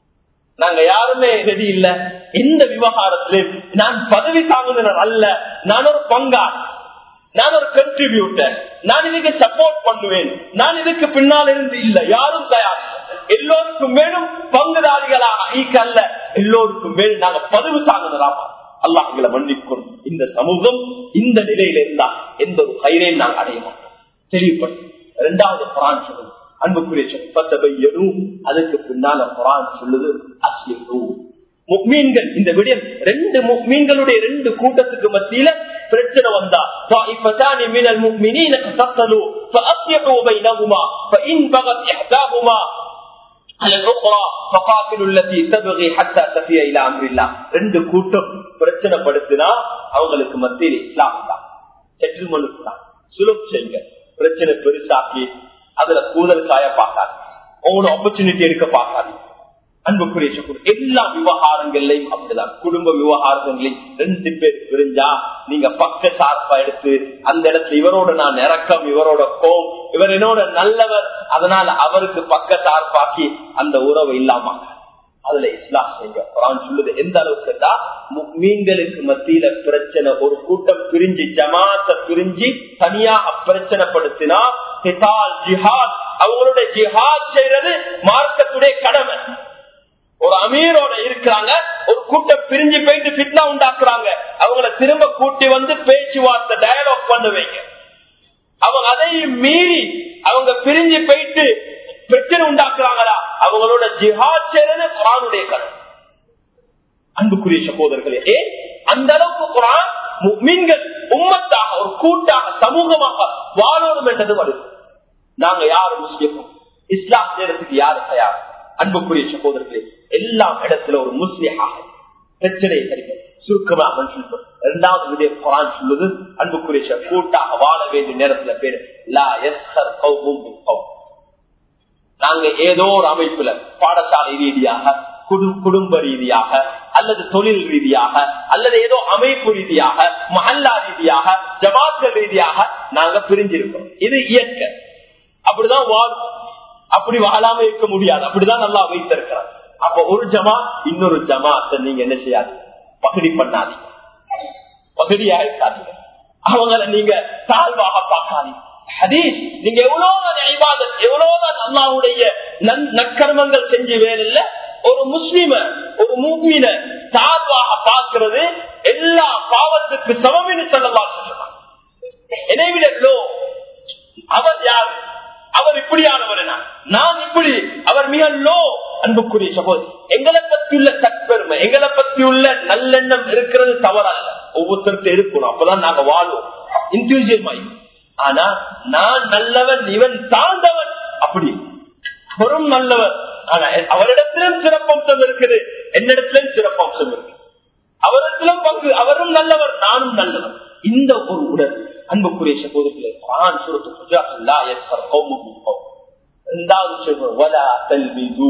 நாங்க யாருமே ரெடி இல்ல எந்த விவகாரத்திலும் நான் பதவி தாங்குனர் அல்ல நான் ஒரு பங்கார் நான் ஒரு கண்ட்ரிபியூட்டர் நான் இதுக்கு சப்போர்ட் பண்ணுவேன் நான் இதுக்கு பின்னால் இருந்து இல்ல யாரும் தயார் எல்லோருக்கும் மேலும் பங்குதாரிகளாக ஈக்க அல்ல எல்லோருக்கும் மேல் நாங்க பதவி தாங்குதலாமா அல்லாஹ்களை மன்னிக்கும் இந்த சமூகம் இந்த நிலையில இருந்தா எந்த ஒரு கயிறையும் நாங்கள் அடைய மாட்டோம் தெளிவுபடும் இரண்டாவது குரான் சொல்லுது அன்புக்குரிய சொற்பத்தையனும் அதுக்கு பின்னால குரான் சொல்லுது அஸ்லிஹு முக்மீன்கள் இந்த விடயம் ரெண்டு முக்மீன்களுடைய ரெண்டு கூட்டத்துக்கு மத்தியில பிரச்சனை வந்தா طائفتان من المؤمنين اقتتلوا فاصلحوا بينهما فان بغت احداهما على الاخرى فقاتلوا التي تبغي حتى تفي الى امر الله ரெண்டு கூட்டம் பிரச்சனை படுத்தினா அவங்களுக்கு மத்தியில் இஸ்லாம் தான் செட்டில்மெண்ட் தான் சுலப் செய்யுங்க பிரச்சனை பெருசாக்கி அதுல கூதல் காய பார்க்காது உங்களோட ஆப்பர்ச்சுனிட்டி எடுக்க பார்க்காது அன்புக்குரிய சகோதரர். எல்லா விவகாரங்கள்லையும் அப்படிதான் குடும்ப விவகாரங்களையும் ரெண்டு பேர் பிரிஞ்சா நீங்க பக்க சார்பா எடுத்து அந்த இடத்துல இவரோட நான் இறக்கம் இவரோட கோம் இவர் என்னோட நல்லவர் அதனால அவருக்கு பக்க சார்பாக்கி அந்த உறவை இல்லாம அதுல இஸ்லாம் செய்ய குரான் சொல்லுது எந்த அளவுக்குன்னா மீன்களுக்கு மத்தியில பிரச்சனை ஒரு கூட்டம் பிரிஞ்சு ஜமாத்த பிரிஞ்சு தனியாக பிரச்சனைப்படுத்தினா ஹிதால் ஜிஹாத் அவங்களுடைய ஜிஹாத் செய்யறது மார்க்கத்துடைய கடமை ஒரு அமீரோட இருக்கிறாங்க ஒரு கூட்டம் பிரிஞ்சு போயிட்டு பிட்னா உண்டாக்குறாங்க அவங்கள திரும்ப கூட்டி வந்து பேச்சுவார்த்தை டயலாக் பண்ணுவீங்க அவங்க அதையும் மீறி அவங்க பிரிஞ்சு போயிட்டு பிரச்சனை உண்டாக்குறாங்களா அவங்களோட ஜிஹாத் செய்யறது குரானுடைய கதை அன்புக்குரிய சகோதரர்களே ஏன் அந்த அளவுக்கு குரான் மீன்கள் உம்மத்தாக ஒரு கூட்டாக சமூகமாக வாழணும் என்றது வருது நாங்க யாரு முஸ்லிமும் இஸ்லாம் செய்யறதுக்கு யாரு தயார் அன்புக்குரிய சகோதரர்களே எல்லா இடத்துல ஒரு முஸ்லிமாக பிரச்சனையை சரி சுருக்கமாக சொல்லுவோம் இரண்டாவது விடயம் குரான் சொல்லுது அன்புக்குரிய கூட்டாக வாழ வேண்டிய நேரத்துல பேரு லா எஸ்ஹர் கௌமும் மின் கௌம். நாங்க ஏதோ ஒரு அமைப்புல பாடசாலை ரீதியாக குடு- குடும்ப ரீதியாக அல்லது தொழில் ரீதியாக அல்லது ஏதோ அமைப்பு ரீதியாக மஹல்லா ரீதியாக ஜமாத்கள் ரீதியாக நாங்க பிரிஞ்சிருக்கோம் இது இயற்கை அப்படிதான் வாழும் அப்படி வாழாம இருக்க முடியாது அப்படிதான் நல்லா வைத்திருக்கிறார் அப்ப ஒரு ஜமா இன்னொரு ஜமாத்தை நீங்க என்ன செய்யாது பகுதி பண்ணாதீங்க பகுதியா இருக்காதீங்க அவங்கள நீங்க தாழ்வாக பார்க்காதீங்க ஹதீஸ் நீங்க எவ்வளவுதான் ஐபாதத் எவ்வளவுதான் அல்லாவுடைய நன்- நற்கர்மங்கள் செஞ்சு வேறில்ல ஒரு முஸ்லிம ஒரு மூமின தாழ்வாக பார்க்கிறது எல்லா பாவத்துக்கு சமமின்னு சொல்லலாம் சொல்லுவாங்க என்னை விட லோ அவர் யார் அவர் இப்படியானவர் என்ன? நான் இப்படி அவர் மிக லோ அன்புக்குரிய சகோதரி எங்களை பற்றியுள்ள சட்பெருமை எங்களை பற்றியுள்ள நல்லெண்ணம் இருக்கிறது தவறல்ல ஒவ்வொருத்தருக்கு இருக்கணும் அப்பதான் நாங்க வாழ்வோம் இன்டிவிஜுவல் ஆகி ஆனா நான் நல்லவன் இவன் தாழ்ந்தவன் அப்படி அவரும் நல்லவர் ஆனா அவரிடத்திலும் சிறப்பம்சம் இருக்குது என்னிடத்திலும் சிறப்பம்சம் இருக்கு அவரிடத்திலும் பங்கு அவரும் நல்லவர் நானும் நல்லவர் இந்த ஒரு உடல் அன்புக்குரிய சகோதரர்களே குரான் சூரத்து குஜராத் லா யஸ்ஹர் கௌமும் மின் கௌம். இரண்டாவது சொல்றது, வலா தல்மிசு.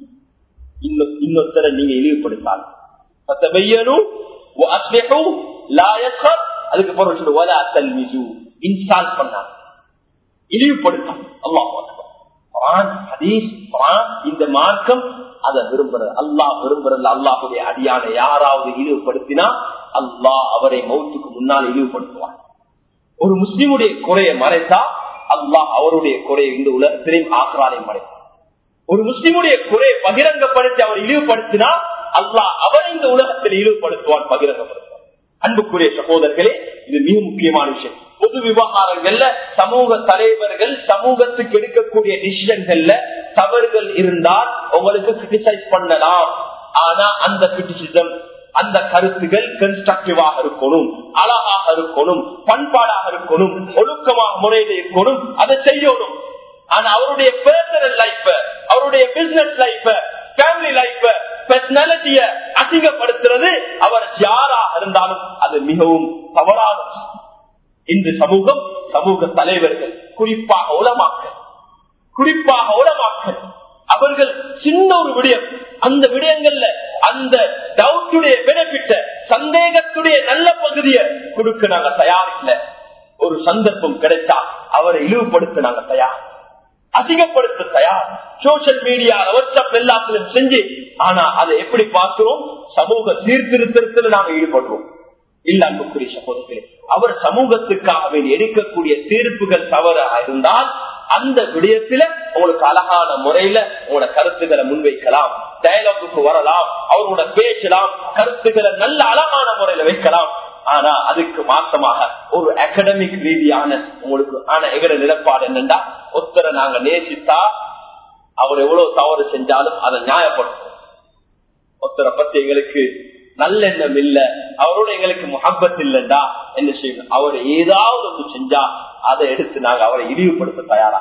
இன்னொ- இன்னொருத்தரை நீங்க இழிவுபடுத்தாது ஃபதபையனு வஅஸ்லிஹு லா யஸ்ஹர். அதுக்கு பிறகு சொல்றது, வலா தல்மிசு. இன்ஸ்டால் பண்ணாது இழிவுபடுத்தாது அல்லாஹ் அக்பர். குரான் ஹதீஸ் குரான் இந்த மார்க்கம் அதை விரும்புறது அல்லாஹ் விரும்புறது அல்லாஹுடைய அடியான யாராவது இழிவுபடுத்தினா அல்லாஹ் அவரை மௌத்துக்கு முன்னால் இழிவுபடுத்துவார் ஒரு முஸ்லிமுடைய குறையை மறைத்தா அல்லாஹ் அவருடைய குறையை இந்த உலகத்திலையும் ஆக்ராலையும் மறைப்பார் ஒரு முஸ்லிமுடைய குறையை பகிரங்கப்படுத்தி அவர் இழிவுபடுத்தினா அல்லாஹ் அவரை இந்த உலகத்தில் இழிவுபடுத்துவான் பகிரங்கப்படுத்துவார் அன்புக்குரிய சகோதரர்களே இது மிக முக்கியமான விஷயம் பொது விவகாரங்கள்ல சமூக தலைவர்கள் சமூகத்துக்கு எடுக்கக்கூடிய டிசிஷன்கள்ல தவறுகள் இருந்தால் உங்களுக்கு கிரிட்டிசைஸ் பண்ணலாம் ஆனா அந்த கிரிட்டிசிசம் அந்த கருத்துகள் கன்ஸ்ட்ரக்டிவாக இருக்கணும் அழகாக இருக்கணும் பண்பாடாக இருக்கணும் ஒழுக்கமாக முறையில் இருக்கணும் அதை செய்யணும் ஆனா அவருடைய பர்சனல் லைஃப் அவருடைய பிசினஸ் லைஃப் ஃபேமிலி லைஃப் பர்சனாலிட்டிய அசிங்கப்படுத்துறது அவர் யாராக இருந்தாலும் அது மிகவும் தவறான விஷயம். இந்த சமூகம் சமூக தலைவர்கள் குறிப்பாக உலமாக்கள் குறிப்பாக உலமாக்கள் அவர்கள் சின்ன ஒரு விடயம் அந்த விடயங்கள்ல அந்த டவுட்டுடைய பெனிபிட்ட சந்தேகத்துடைய நல்ல பகுதியை கொடுக்க நாங்க தயார் இல்ல ஒரு சந்தர்ப்பம் கிடைத்தா அவரை இழிவுபடுத்த நாங்க தயார் அதிகப்படுத்த தயார் சோசியல் மீடியா வாட்ஸ்அப் எல்லாத்திலும் செஞ்சு ஆனா அதை எப்படி பார்க்கிறோம் சமூக சீர்திருத்தத்தில் நாங்க ஈடுபடுவோம் இல்ல அன்புக்குரிய சகோதரர்களே அவர் சமூகத்துக்காக வேண்டி எடுக்கக்கூடிய தீர்ப்புகள் தவறா இருந்தால் அந்த விடயத்துல உங்களுக்கு அழகான முறையில உங்களோட கருத்துக்களை முன்வைக்கலாம் டயலாகுக்கு வரலாம் அவரோட பேசலாம் கருத்துக்களை நல்ல அழகான முறையில வைக்கலாம் ஆனா அதுக்கு மாற்றமாக ஒரு அகடமிக் ரீதியான உங்களுக்கு ஆனா எங்கட நிலப்பாடு என்னண்டா ஒருத்தரை நாங்க நேசித்தா அவர் எவ்வளவு தவறு செஞ்சாலும் அதை நியாயப்படுத்தும் ஒருத்தரை பத்தி எங்களுக்கு நல்லெண்ணம் இல்ல அவரோட எங்களுக்கு முகப்பத் இல்லைண்டா என்ன செய்யணும் அவர் ஏதாவது ஒன்று செஞ்சா அதை எடுத்து நாங்க அவரை இழிவுபடுத்த தயாரா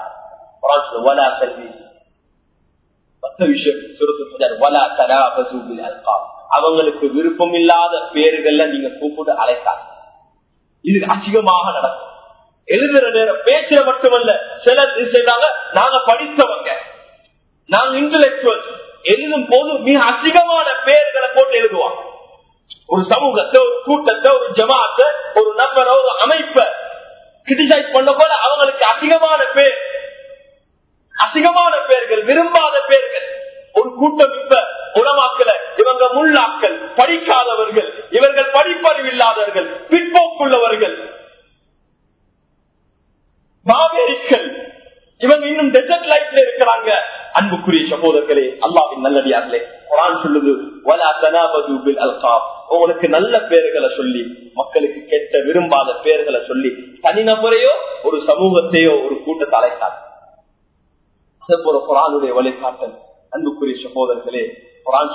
அவங்களுக்கு விருப்பம் இல்லாத பேர்கள்ல நீங்க கூப்பிட்டு அழைத்தாங்க இது அதிகமாக நடக்கும் எழுதுற நேரம் பேசுற மட்டுமல்ல சிலர் செய்யறாங்க நாங்க படித்தவங்க நாங்க இன்டலெக்சுவல் எழுதும் போது மிக அதிகமான பெயர்களை போட்டு எழுதுவாங்க ஒரு சமூகத்தை ஒரு கூட்டத்தை ஒரு ஜமாத்தை ஒரு நபரை ஒரு அமைப்பை கிரிட்டிசைஸ் பண்ண போல அவங்களுக்கு அதிகமான பேர் அதிகமான பேர்கள் விரும்பாத பேர்கள் ஒரு கூட்டம் இப்ப உலமாக்கல இவங்க முள்ளாக்கள் படிக்காதவர்கள் இவர்கள் படிப்பறிவு இல்லாதவர்கள் பிற்போக்குள்ளவர்கள் மாவேரிக்கள் இவங்க இன்னும் டெசர்ட் லைஃப்ல இருக்கிறாங்க அன்புக்குரிய சகோதரர்களே அல்லாவின் நல்லடியார்களே குரான் சொல்லுது உங்களுக்கு நல்ல பேர்களை சொல்லி மக்களுக்கு கெட்ட விரும்பாத பேர்களை சொல்லி தனிநபரையோ ஒரு சமூகத்தையோ ஒரு கூட்டத்தை அழைத்தார் அதே போல குரானுடைய வழிகாட்டல் அன்புக்குரிய சகோதரர்களே குரான்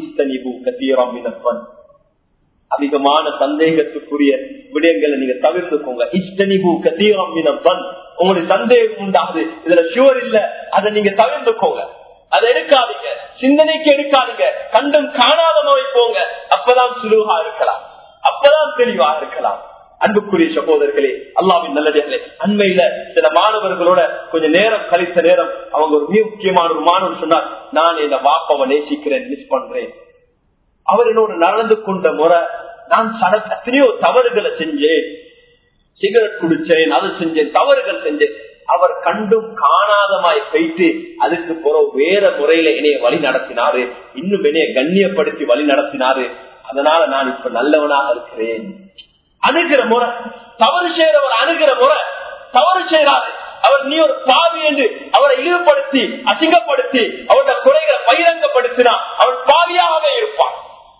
சொல்லுது அதிகமான சந்தேகத்துக்குரிய விடயங்களை நீங்க தவிர்த்துக்கோங்க இஷ்டனிபு கதீரம் உங்களுக்கு சந்தேகம் உண்டாகுது இதுல ஷுவர் இல்ல அதை நீங்க தவிர்த்துக்கோங்க அதை எடுக்காதீங்க சிந்தனைக்கு எடுக்காதீங்க கண்டும் காணாத நோய் போங்க அப்பதான் சுலுகா இருக்கலாம் அப்பதான் தெளிவா இருக்கலாம் அன்புக்குரிய சகோதரர்களே அல்லாவின் நல்லதே அண்மையில சில மாணவர்களோட கொஞ்ச நேரம் கழித்த நேரம் அவங்க ஒரு மிக முக்கியமான ஒரு மாணவர் சொன்னார் நான் என்ன வாப்பாவை நேசிக்கிறேன் மிஸ் பண்றேன் அவர் என்னோட நடந்து கொண்ட முறை நான் சட எத்தனையோ தவறுகளை செஞ்சேன் சிகரெட் குடிச்சேன் அதை செஞ்சேன் தவறுகள் செஞ்சேன் அவர் கண்டும் காணாதமாய் போயிட்டு அதுக்கு பிறகு வேற முறையில என்னைய வழி நடத்தினாரு இன்னும் என்னைய கண்ணியப்படுத்தி வழி நடத்தினாரு அதனால நான் இப்ப நல்லவனாக இருக்கிறேன் அணுகிற முறை தவறு செய்யறவர் அணுகிற முறை தவறு செய்யறாரு அவர் நீ ஒரு பாவி என்று அவரை இழிவுபடுத்தி அசிங்கப்படுத்தி அவருடைய குறைகளை பகிரங்கப்படுத்தினா அவன் பாவியாகவே இருப்பான்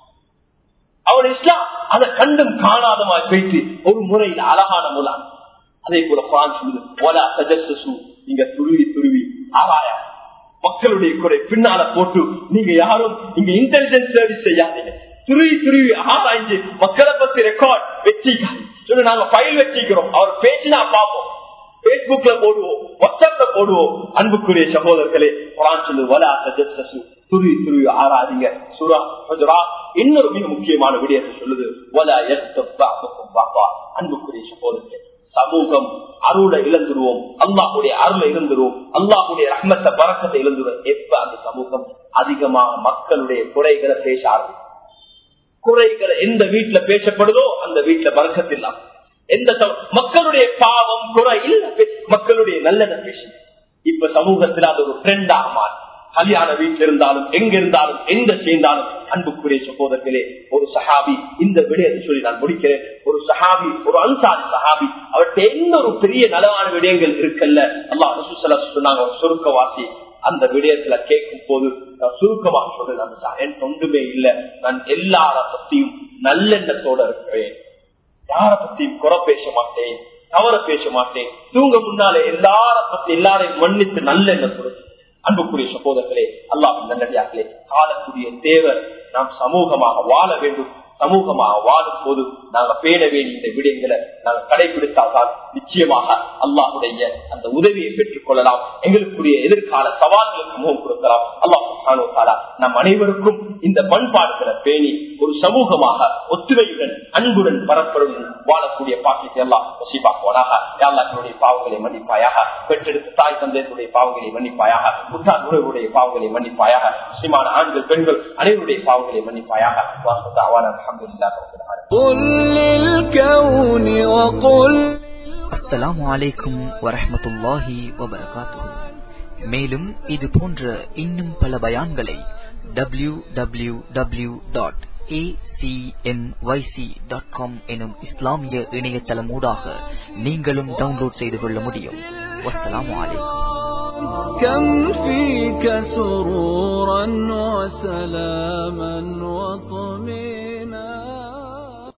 அவன் இஸ்லாம் அதை கண்டும் காணாதமாய் போயிட்டு ஒரு முறையில் அழகான முலாம் அதே போல குரான் சொல்லுது நீங்க துருவி துருவி ஆராயா மக்களுடைய குறை பின்னால போட்டு நீங்க யாரும் இங்க இன்டெலிஜென்ஸ் சர்வீஸ் செய்யாதீங்க துருவி துருவி ஆராய்ஞ்சு மக்களை பத்தி ரெக்கார்ட் வச்சிக்காங்க சொல்லு நாங்க ஃபைல் வச்சிக்கிறோம் அவர் பேசினா பார்ப்போம் பேஸ்புக்ல போடுவோம் வாட்ஸ்அப்ல போடுவோம் அன்புக்குரிய சகோதரர்களே குரான் சொல்லு வலா தஜஸ்ஸு துருவி துருவி ஆராதிங்க சுரா ஹஜரா இன்னொரு மிக முக்கியமான விடயத்தை சொல்லுது வலா யஸ்தப்தாக்கும் பாப்பா அன்புக்குரிய சகோதரர்களே சமூகம் அருளை இழந்துருவோம் அல்லாஹுடைய அருளை இழந்துருவோம் அல்லாஹுடைய ரஹ்மத்தை பறக்கத்தை இழந்துருவோம் எப்ப அந்த சமூகம் அதிகமாக மக்களுடைய குறைகளை பேச ஆரம்பிக்கும் குறைகளை எந்த வீட்டுல பேசப்படுதோ அந்த வீட்டுல பறக்கத்தில்லாம் எந்த மக்களுடைய பாவம் குறை இல்ல மக்களுடைய நல்லெண்ண பேசு இப்ப சமூகத்தில் அது ஒரு ட்ரெண்டாக மாறி கல்யாண வீட்டில் இருந்தாலும் எங்க இருந்தாலும் எங்க சேர்ந்தாலும் அன்புக்குரிய சகோதரர்களே ஒரு சஹாபி இந்த விடயத்தை சொல்லி நான் முடிக்கிறேன் ஒரு சஹாபி ஒரு அன்சாரி சஹாபி அவர்கிட்ட என்ன ஒரு பெரிய நலவான விடயங்கள் இருக்குல்ல அல்லா ரசூசல சொன்னாங்க ஒரு சுருக்கவாசி அந்த விடயத்துல கேட்கும் போது நான் சுருக்கமாக சொல்றேன் அந்த என் ஒன்றுமே இல்ல நான் எல்லார பத்தியும் நல்லெண்ணத்தோட இருக்கிறேன் யார பத்தியும் குறை பேச மாட்டேன் தவற பேச மாட்டேன் தூங்க முன்னாலே எல்லார பத்தி எல்லாரையும் மன்னித்து நல்லெண்ணத்தோட அன்புக்குரிய சகோதரர்களே அல்லாஹின் நல்லடியார்களே காலக்கூடிய தேவர் நாம் சமூகமாக வாழ வேண்டும் சமூகமாக வாழும் போது நாங்க பேண வேண்டிய இந்த விடயங்களை நாங்கள் கடைபிடித்தால்தான் நிச்சயமாக அல்லாஹுடைய அந்த உதவியை பெற்றுக் கொள்ளலாம் எங்களுக்குரிய எதிர்கால சவால்களுக்கு முகம் கொடுக்கலாம் அல்லாஹ் நம் அனைவருக்கும் இந்த பண்பாடுகளை பேணி ஒரு சமூகமாக ஒத்துழையுடன் அன்புடன் பரப்பருடன் வாழக்கூடிய பாக்கியத்தை எல்லாம் நசீபாக்குவானாக யாழ்லா என்னுடைய பாவங்களை மன்னிப்பாயாக பெற்றெடுத்த தாய் தந்தையருடைய பாவங்களை மன்னிப்பாயாக முட்டார் உறவுடைய பாவங்களை மன்னிப்பாயாக முஸ்லிமான ஆண்கள் பெண்கள் அனைவருடைய பாவங்களை மன்னிப்பாயாக வாசத்தாவான அல்ஹம்துலில்லாஹ் ரப்பில் ஆலமீன். قل للكون وقل அஸ்ஸலாமு அலைக்கும் வரஹ்மத்துல்லாஹி வபரகாத்துஹு மேலும் இது போன்ற இன்னும் பல பயான்களை W W W dot dot com எனும் இஸ்லாமிய இணையதளமூடாக நீங்களும் டவுன்லோட் செய்து கொள்ள முடியும் வஸ்ஸலாமு அலைக்கும் كم فيك سرورا وسلاما وطمينا